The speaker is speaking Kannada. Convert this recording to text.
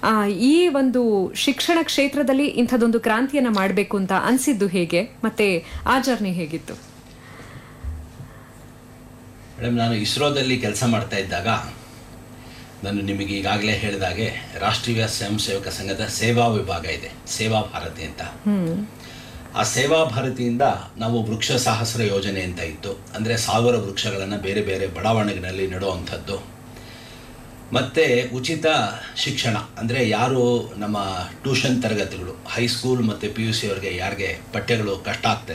ಆ, ಈ ಒಂದು ಶಿಕ್ಷಣ ಕ್ಷೇತ್ರದಲ್ಲಿ ಇಂಥದ್ದೊಂದು ಕ್ರಾಂತಿಯನ್ನ ಮಾಡಬೇಕು ಅಂತ ಅನ್ಸಿದ್ದು ಹೇಗೆ ಮತ್ತೆ ಆ ಜರ್ನಿ ಹೇಗಿತ್ತು ಮೇಡಮ್ ನಾನು ಇಸ್ರೋದಲ್ಲಿ ಕೆಲಸ ಮಾಡ್ತಾ ಇದ್ದಾಗ ನಾನು ನಿಮಗೆ ಈಗಾಗಲೇ ಹೇಳಿದಾಗೆ ರಾಷ್ಟ್ರೀಯ ಸ್ವಯಂ ಸೇವಕ ಸಂಘದ ಸೇವಾ ವಿಭಾಗ ಇದೆ ಸೇವಾ ಭಾರತಿ ಅಂತ ಆ ಸೇವಾ ಭಾರತಿಯಿಂದ ನಾವು ವೃಕ್ಷ ಸಾಹಸ್ರ ಯೋಜನೆ ಅಂತ ಇತ್ತು ಅಂದರೆ ಸಾವಿರ ವೃಕ್ಷಗಳನ್ನು ಬೇರೆ ಬೇರೆ ಬಡಾವಣೆಗಳಲ್ಲಿ ನೆಡುವಂಥದ್ದು ಮತ್ತು ಉಚಿತ ಶಿಕ್ಷಣ ಅಂದರೆ ಯಾರು ನಮ್ಮ ಟ್ಯೂಷನ್ ತರಗತಿಗಳು ಹೈಸ್ಕೂಲ್ ಮತ್ತು ಪಿ ಯು ಸಿ ಅವರಿಗೆ ಯಾರಿಗೆ ಪಠ್ಯಗಳು ಕಷ್ಟ ಆಗ್ತಾ